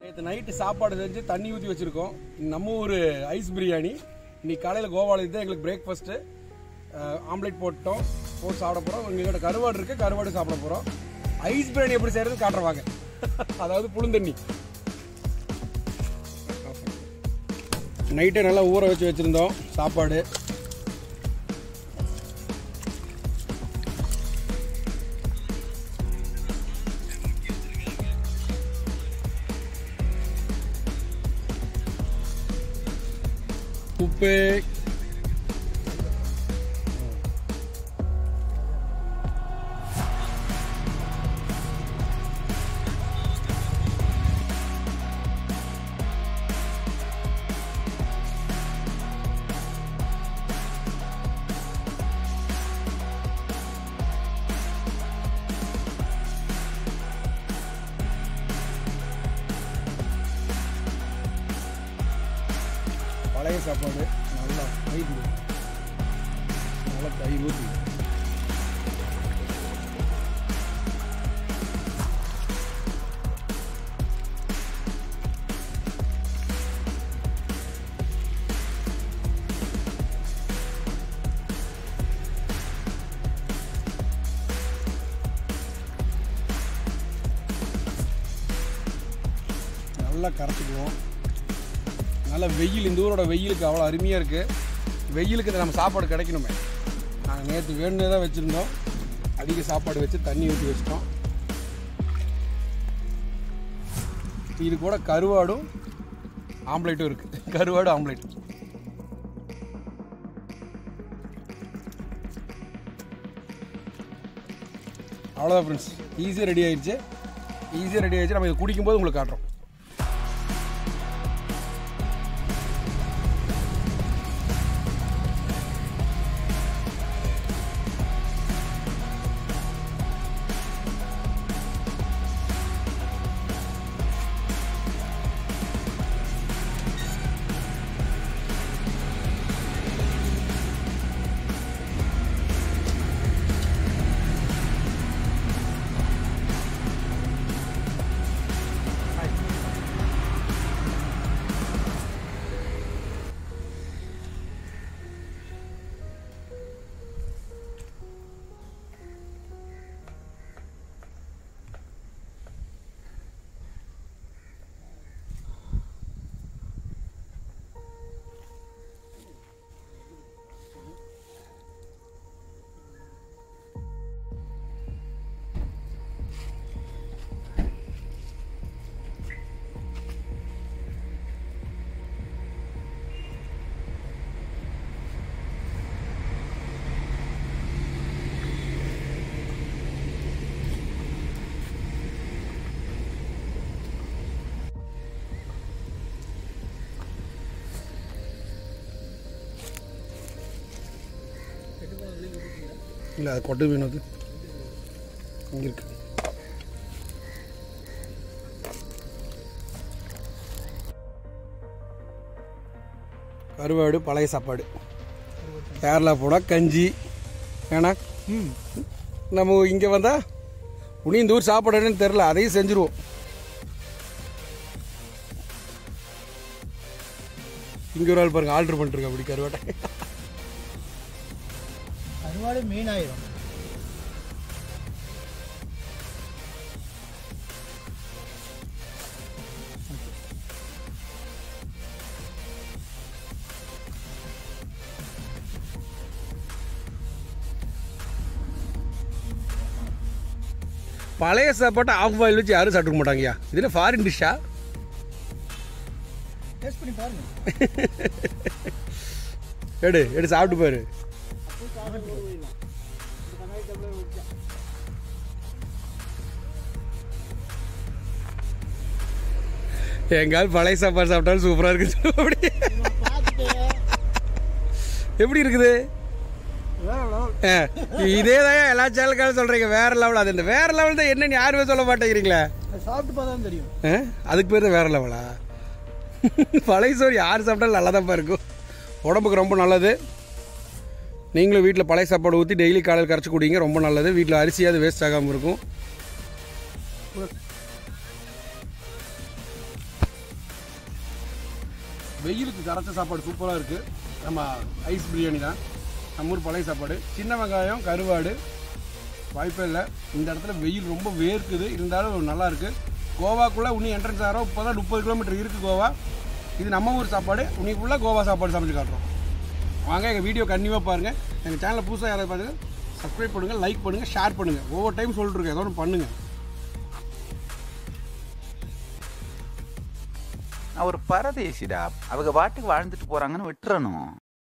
நேற்று நைட்டு சாப்பாடு செஞ்சு தண்ணி ஊற்றி வச்சுருக்கோம் நம்ம ஊர் ஐஸ் பிரியாணி இன்னைக்கு காலையில் கோவாவில் தான் எங்களுக்கு பிரேக்ஃபாஸ்ட்டு ஆம்லேட் போட்டோம் போட்டு சாப்பிட போகிறோம் எங்ககிட்ட கருவாடு இருக்குது கருவாடு சாப்பிட போகிறோம் ஐஸ் பிரியாணி எப்படி செய்கிறது காட்டுறவாங்க அதாவது புழுந்தண்ணி நைட்டே நல்லா ஊற வச்சு வச்சுருந்தோம் சாப்பாடு உப்பு பழைய சாப்பாடு நல்லா தயிர் நல்லா தயிர் ஊற்றி நல்லா கரைச்சிக்குவோம் நல்ல வெயில் இந்த ஊரோட வெயிலுக்கு அவ்வளோ அருமையாக இருக்குது வெயிலுக்கு இந்த நம்ம சாப்பாடு கிடைக்கணுமே நாங்கள் நேற்று வேணுனே தான் வச்சுருந்தோம் அதிக சாப்பாடு வச்சு தண்ணி ஊற்றி வச்சிட்டோம் இது கூட கருவாடும் ஆம்லேட்டும் இருக்குது கருவாடு ஆம்லேட் அவ்வளோதான் ஃப்ரெண்ட்ஸ் ஈஸியாக ரெடி ஆயிடுச்சு ஈஸியாக ரெடி ஆயிடுச்சு நம்ம இதை குடிக்கும்போது உங்களுக்கு காட்டுறோம் இல்லை அது கொட்டு வேணும் அது இங்கே இருக்கு கருவாடு பழைய சாப்பாடு கேரளா போட கஞ்சி ஏன்னா நம்ம இங்கே வந்தால் உனி இந்த ஊர் சாப்பாடுன்னு தெரில அதையும் செஞ்சுருவோம் இங்கே ஒரு ஆள் பாருங்க ஆர்டர் பண்ணிருக்கேன் அப்படி கருவாட்டை கருவாடு மீன் ஆயிரும் பழைய சாப்பாட்டை ஆஃப் பாயில் வச்சு யாரும் சாப்பிட்டுக்க மாட்டாங்கய்யா இதுல ஃபாரின் டிஷ்ஷா டேஸ்ட் பண்ணி பாருங்க எடு எடு சாப்பிட்டு பாரு எங்கால் பழைய சாப்பாடு சாப்பிட்டாலும் சூப்பராக இருக்குது அப்படி பார்த்துட்டு எப்படி இருக்குது வேற level. இதே தான் எல்லா சேனலுக்காலும் சொல்கிறீங்க வேற லெவல் அது இந்த வேற லெவல் தான் என்னன்னு யாருமே சொல்ல மாட்டேங்கிறீங்களே அது சாப்பிட்டு பார்த்தா தான் தெரியும் ஆ? அதுக்கு பேர் தான் வேற லெவலா பழைய சோறு யார் சாப்பிட்டாலும் நல்லா தான் இருக்கும் உடம்புக்கு ரொம்ப நல்லது நீங்களும் வீட்டில் பழைய சாப்பாடு ஊற்றி டெய்லி காலையில் கரைச்சி குடிங்க ரொம்ப நல்லது வீட்டில் அரிசியாவது வேஸ்ட் ஆகாமல் இருக்கும் வெயிலுக்கு கரைச்ச சாப்பாடு சூப்பராக இருக்குது நம்ம ஐஸ் பிரியாணி தான் நம்ம ஊர் பழைய சாப்பாடு சின்ன வெங்காயம் கருவாடு வாய்ப்பே இல்லை இந்த இடத்துல வெயில் ரொம்ப வேர்க்குது இருந்தாலும் நல்லா இருக்குது கோவாக்குள்ளே இன்னும் என்ட்ரன்ஸ் ஆகிறோம் இப்போ தான் முப்பது கிலோமீட்டர் இருக்குது கோவா இது நம்ம ஊர் சாப்பாடு இன்னைக்குள்ளே கோவா சாப்பாடு சமைச்சு காட்டுறோம் வாங்க எங்கள் வீடியோ கண்டிப்பாக பாருங்கள் எங்கள் சேனலை புதுசாக யாராவது பாருங்கள் சப்ஸ்கிரைப் பண்ணுங்கள் லைக் பண்ணுங்கள் ஷேர் பண்ணுங்கள் ஒவ்வொரு டைம் சொல்லிட்டுருக்கேன் ஏதோ ஒன்று பண்ணுங்கள் நான் ஒரு பரதேசிடா அவங்க பாட்டுக்கு வாழ்ந்துட்டு போறாங்கன்னு விட்டுறணும்